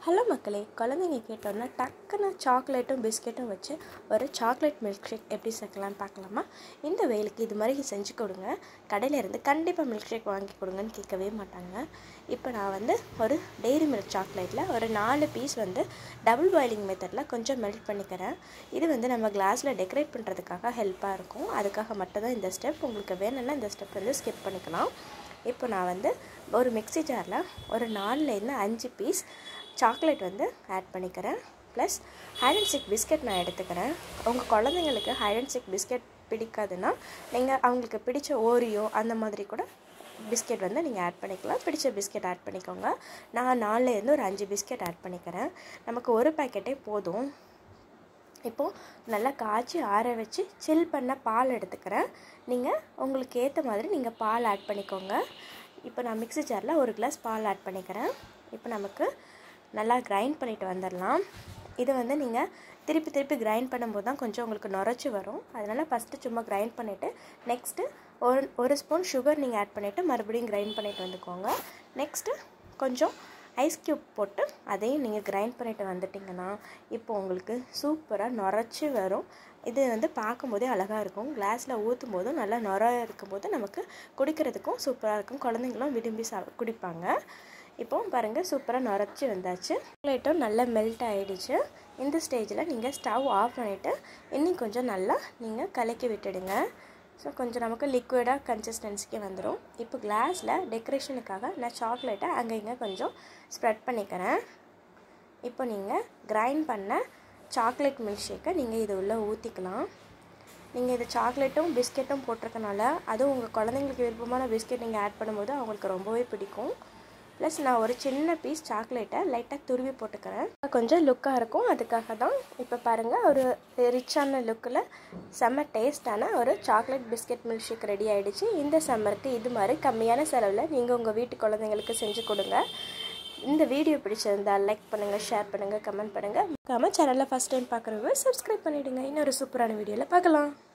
hello மக்களே குழந்தைங்க கேட்டோன்னா டக்குன்னு சாக்லேட்டும் பிஸ்கெட்டும் வச்சு ஒரு சாக்லேட் மில்க் ஷேக் எப்படி சேர்க்கலான்னு பார்க்கலாமா இந்த வெயிலுக்கு இது மாதிரி செஞ்சு கொடுங்க கடையில் இருந்து கண்டிப்பாக மில்க் ஷேக் வாங்கி கொடுங்கன்னு கேட்கவே மாட்டாங்க இப்போ நான் வந்து ஒரு டெய்ரி மில்க் சாக்லேட்டில் ஒரு நாலு பீஸ் வந்து டபுள் பாயிலிங் மெத்தடில் கொஞ்சம் மெல்ட் பண்ணிக்கிறேன் இது வந்து நம்ம கிளாஸில் டெக்கரேட் பண்ணுறதுக்காக ஹெல்ப்பாக இருக்கும் அதுக்காக மட்டும்தான் இந்த ஸ்டெப் உங்களுக்கு வேணும்னா இந்த ஸ்டெப் வந்து ஸ்கிப் பண்ணிக்கலாம் இப்போ நான் வந்து ஒரு மிக்ஸி ஜாரில் ஒரு நாலுலேருந்து அஞ்சு பீஸ் சாக்லேட் வந்து ஆட் பண்ணிக்கிறேன் plus hide and seek biscuit நான் எடுத்துக்கிறேன் உங்கள் குழந்தைங்களுக்கு ஹைட் அண்ட் சிக் பிஸ்கெட் பிடிக்காதுன்னா நீங்கள் அவங்களுக்கு பிடிச்ச ஓரியோ அந்த மாதிரி கூட பிஸ்கெட் வந்து நீங்கள் ஆட் பண்ணிக்கலாம் பிடிச்ச பிஸ்கெட் ஆட் பண்ணிக்கோங்க நான் நாலுலேருந்து ஒரு அஞ்சு பிஸ்கெட் ஆட் பண்ணிக்கிறேன் நமக்கு ஒரு பேக்கெட்டே போதும் இப்போது நல்லா காய்ச்சி ஆற வச்சு சில் பண்ண பால் எடுத்துக்கிறேன் நீங்கள் உங்களுக்கு ஏற்ற மாதிரி நீங்கள் பால் ஆட் பண்ணிக்கோங்க இப்போ நான் மிக்ஸி ஜாரில் ஒரு கிளாஸ் பால் ஆட் பண்ணிக்கிறேன் இப்போ நமக்கு நல்லா கிரைண்ட் பண்ணிட்டு வந்துடலாம் இது வந்து நீங்கள் திருப்பி திருப்பி கிரைண்ட் பண்ணும்போது தான் கொஞ்சம் உங்களுக்கு நுரைச்சி வரும் அதனால் ஃபஸ்ட்டு சும்மா கிரைண்ட் பண்ணிவிட்டு நெக்ஸ்ட்டு ஒரு ஒரு ஸ்பூன் சுகர் நீங்கள் ஆட் பண்ணிவிட்டு மறுபடியும் கிரைண்ட் பண்ணிட்டு வந்துக்கோங்க நெக்ஸ்ட்டு கொஞ்சம் ஐஸ் க்யூப் போட்டு அதையும் நீங்கள் கிரைண்ட் பண்ணிட்டு வந்துட்டிங்கன்னா இப்போ உங்களுக்கு சூப்பராக நுரைச்சி வரும் இது வந்து பார்க்கும்போதே அழகாக இருக்கும் கிளாஸில் ஊற்றும் போதும் நல்லா நுர இருக்கும்போது நமக்கு குடிக்கிறதுக்கும் சூப்பராக இருக்கும் குழந்தைங்களும் விரும்பி சா குடிப்பாங்க இப்போ பாருங்கள் சூப்பராக நுரைச்சி வந்தாச்சு சாக்லேட்டும் நல்லா மெல்ட் ஆகிடுச்சு இந்த ஸ்டேஜில் நீங்கள் ஸ்டவ் ஆஃப் பண்ணிவிட்டு இன்னும் கொஞ்சம் நல்லா நீங்கள் கலக்கி விட்டுடுங்க ஸோ கொஞ்சம் நமக்கு லிக்விடாக கன்சிஸ்டன்சிக்கு வந்துடும் இப்போ கிளாஸில் டெக்கரேஷனுக்காக நான் சாக்லேட்டை அங்கே இங்கே கொஞ்சம் ஸ்ப்ரெட் பண்ணிக்கிறேன் இப்போ நீங்கள் கிரைண்ட் பண்ண சாக்லேட் மில்க் ஷேக்கை நீங்கள் இது உள்ளே ஊற்றிக்கலாம் நீங்கள் இது சாக்லேட்டும் பிஸ்கெட்டும் போட்டிருக்கனால அதுவும் உங்கள் குழந்தைங்களுக்கு விருப்பமான பிஸ்கெட் நீங்கள் ஆட் பண்ணும்போது அவங்களுக்கு ரொம்பவே பிடிக்கும் ப்ளஸ் நான் ஒரு சின்ன பீஸ் சாக்லேட்டை லைட்டாக துருவி போட்டுக்கிறேன் கொஞ்சம் லுக்காக இருக்கும் அதுக்காக தான் இப்போ பாருங்கள் ஒரு ரிச்சான லுக்கில் செம்ம டேஸ்டான ஒரு chocolate biscuit milk shake ready ஆகிடுச்சு இந்த சம்மருக்கு இது மாதிரி கம்மியான செலவில் நீங்கள் உங்கள் வீட்டு குழந்தைங்களுக்கு செஞ்சு கொடுங்க இந்த வீடியோ பிடிச்சிருந்தால் லைக் பண்ணுங்கள் ஷேர் பண்ணுங்கள் கமெண்ட் பண்ணுங்கள் மறக்காமல் சேனலில் ஃபஸ்ட் டைம் பார்க்குறவங்க சப்ஸ்கிரைப் பண்ணிவிடுங்க இன்னொரு சூப்பரான வீடியோவில் பார்க்கலாம்